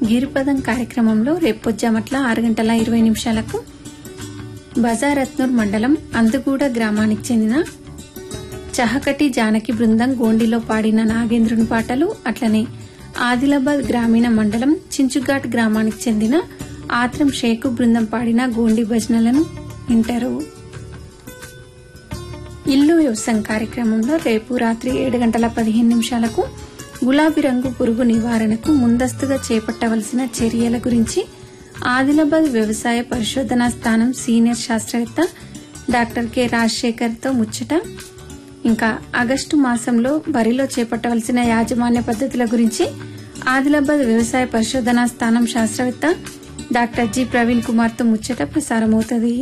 గిరిపదం కార్యక్రమంలో రేపు పొద్దుమట్ల ఆరు గంటల ఇరవై నిమిషాలకు బజారత్నూర్ మండలం అందుగూడ గ్రామానికి చెందిన చహకటి జానకి బృందం గోండిలో పాడిన నాగేంద్రుని పాటలు అట్లనే ఆదిలాబాద్ గ్రామీణ మండలం చించుఘాట్ గ్రామానికి చెందిన ఆత్రం షేకు బృందం పాడిన గోండి భజనలను వింటారు ఇల్లు వ్యవసాయం కార్యక్రమంలో రేపు రాత్రి ఏడు గంటల పదిహేను నిమిషాలకు గులాబీ రంగు పురుగు నివారణకు ముందస్తుగా చేపట్టవలసిన చర్యల గురించి ఆదిలాబాద్ వ్యవసాయ పరిశోధనా స్థానం సీనియర్ శాస్త్రవేత్త డాక్టర్ కె రాజశేఖర్ తో ముచ్చట ఇంకా ఆగస్టు మాసంలో వరిలో చేపట్టవలసిన యాజమాన్య పద్ధతుల గురించి ఆదిలాబాద్ వ్యవసాయ పరిశోధనా స్థానం శాస్త్రవేత్త డాక్టర్ జి ప్రవీణ్ కుమార్ తో ముచ్చట ప్రసారమవుతుంది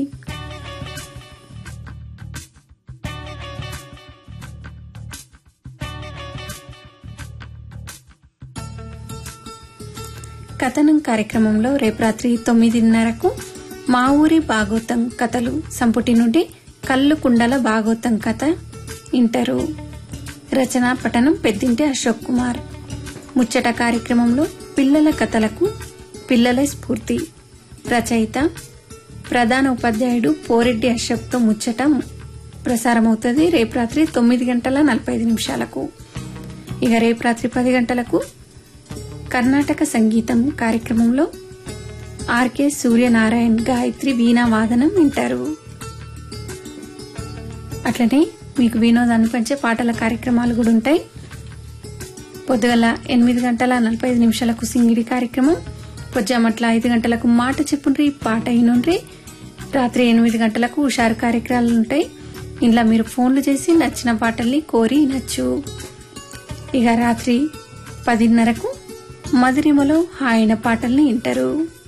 కథనం కార్యక్రమంలో రేపు రాత్రి తొమ్మిదిన్నరకు మా ఊరి భాగోతం కథలు సంపుటి నుండి కళ్ళు కుండల భాగోతం కథ ఇంటరు రచన పఠనం పెద్దింటి అశోక్ కుమార్ ముచ్చట కార్యక్రమంలో పిల్లల కథలకు పిల్లలే స్ఫూర్తి రచయిత ప్రధాన ఉపాధ్యాయుడు పోరెడ్డి అశోక్తో ముచ్చట ప్రసారమవుతుంది రేపు రాత్రి తొమ్మిది గంటల నలభై ఐదు నిమిషాలకు ఇక రేపు రాత్రి పది గంటలకు కర్ణాటక సంగీతం కార్యక్రమంలో ఆర్కే సూర్యనారాయణ్ గాయత్రి వీణా వాదనం వింటారు అట్లనే మీకు వినోదాన్ని పంచే పాటల కార్యక్రమాలు కూడా ఉంటాయి పొద్దుగల ఎనిమిది గంటల నలభై ఐదు నిమిషాలకు సింగిడి కార్యక్రమం పొద్దుమట్ల ఐదు గంటలకు మాట చెప్పుండ్రి పాట అయినుండ్రి రాత్రి ఎనిమిది గంటలకు హుషారు కార్యక్రమాలు ఉంటాయి ఇంట్లో మీరు ఫోన్లు చేసి నచ్చిన పాటల్ని కోరి నచ్చు ఇక రాత్రి పదిన్నరకు మధురిమలో హాయిన పాటల్ని వింటారు